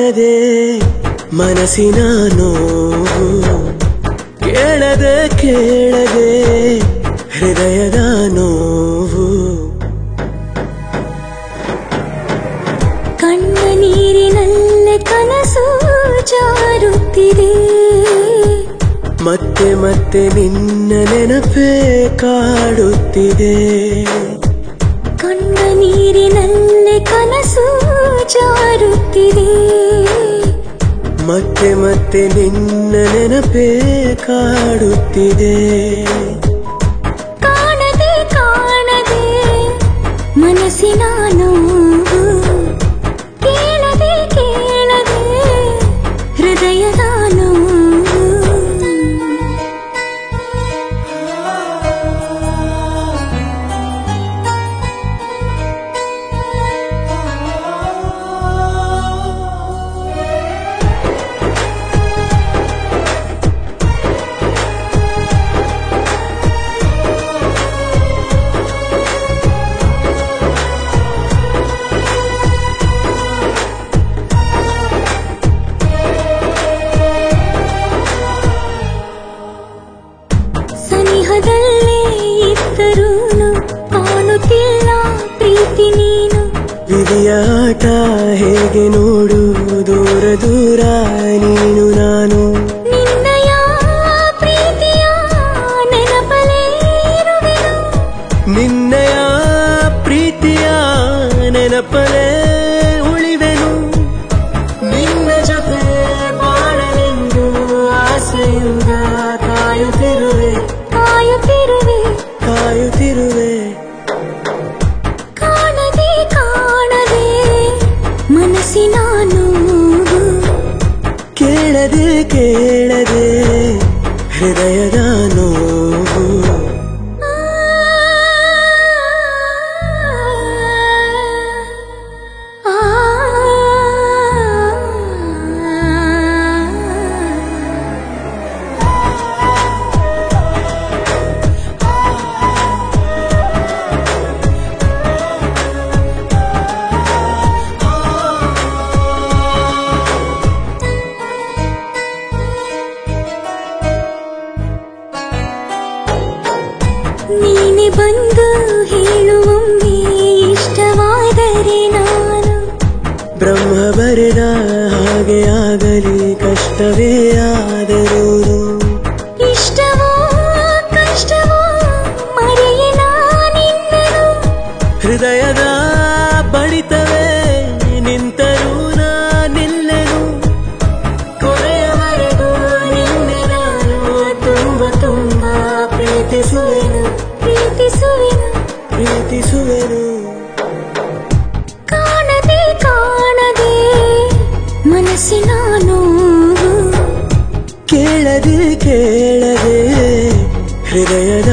ಕಾಣದೆ ಮನಸ್ಸಿನ ನೋವು ಕೇಳದೆ ಕೇಳದೆ ಹೃದಯದ ನೋವು ಕಣ್ಣ ನೀರಿನಲ್ಲೇ ಕನಸು ಜಾರುತ್ತಿದೆ ಮತ್ತೆ ಮತ್ತೆ ನಿನ್ನ ನೆನಪೇ ಕಾಡುತ್ತಿದೆ ಕಣ್ಣ ನೀರಿನಲ್ಲೇ ಕನಸು ಜಾರುತ್ತಿದೆ ಮತ್ತೆ ಮತ್ತೆ ನಿನ್ನ ನೆನಪೇ ಕಾಡುತ್ತಿದೆ ಕಾಣದೆ ಕಾಣದೆ ಮನಸ್ಸಿನ ನೋವು ಕೇಳದೆ ಕೇಳದೆ ಹೃದಯದ ನೋವು ಸನಿಹದಲ್ಲೇ ಇದ್ದರೂನು ಕಾಣುತ್ತಿಲ್ಲ ಪ್ರೀತಿ ನೀನು ವಿಧಿಯ ಆಟ ಹೇಗೆ ನೋಡು ದೂರ ದೂರ ನೀನು ನಾನು ನಿನ್ನಯ ಪ್ರೀತಿಯ ನೆನಪಲೇ ಇರುವೆನು ನಿನ್ನಯ ಪ್ರೀತಿಯ ನೆನಪಲೇ ಉಳಿವೆನು ನಿನ್ನ ಜೊತೆ ಬಾಳಲೆಂದು ಆಸೆಯಿಂದ ಕಾಯುತ್ತಿರುವೆ ಕಾಯುತ್ತಿರುವೆ ಕಾಯುತ್ತಿರುವೆ ಕಾಣದೆ ಕಾಣದೆ ಮನಸ್ಸಿನ ನೋವು ಕೇಳದೆ ಕೇಳದೆ ಹೃದಯದ ನೋವು ಆ, ಆ, ನೀನೆ ಬಂದು ಹೇಳುವೊಮ್ಮೆ ಇಷ್ಟವಾದರೆ ನಾನು ಬ್ರಹ್ಮ ಬರೆದ ಹಾಗೆ ಆಗಲಿ ಕಷ್ಟವೇ ಆದರೂ ಇಷ್ಟವೋ ಕಷ್ಟವೋ ಮರೆಯೆ ನಾನಿನ್ನನು ಹೃದಯದ ಬಡಿತವೇ ನಿಂತರೂ ನಿಲ್ಲೆನು ಕೊನೆಯವರೆಗೂ ನಿನ್ನೆ ನಾನು ತುಂಬ ತುಂಬ ಪ್ರೀತಿಸುವೆನು ಪ್ರೀತಿಸುವೆನು ಪ್ರೀತಿಸುವೆನು ಕಾಣದೆ ಕಾಣದೆ ಮನಸ್ಸಿನ ನೋವು ಕೇಳದೆ ಕೇಳದೆ ಹೃದಯದ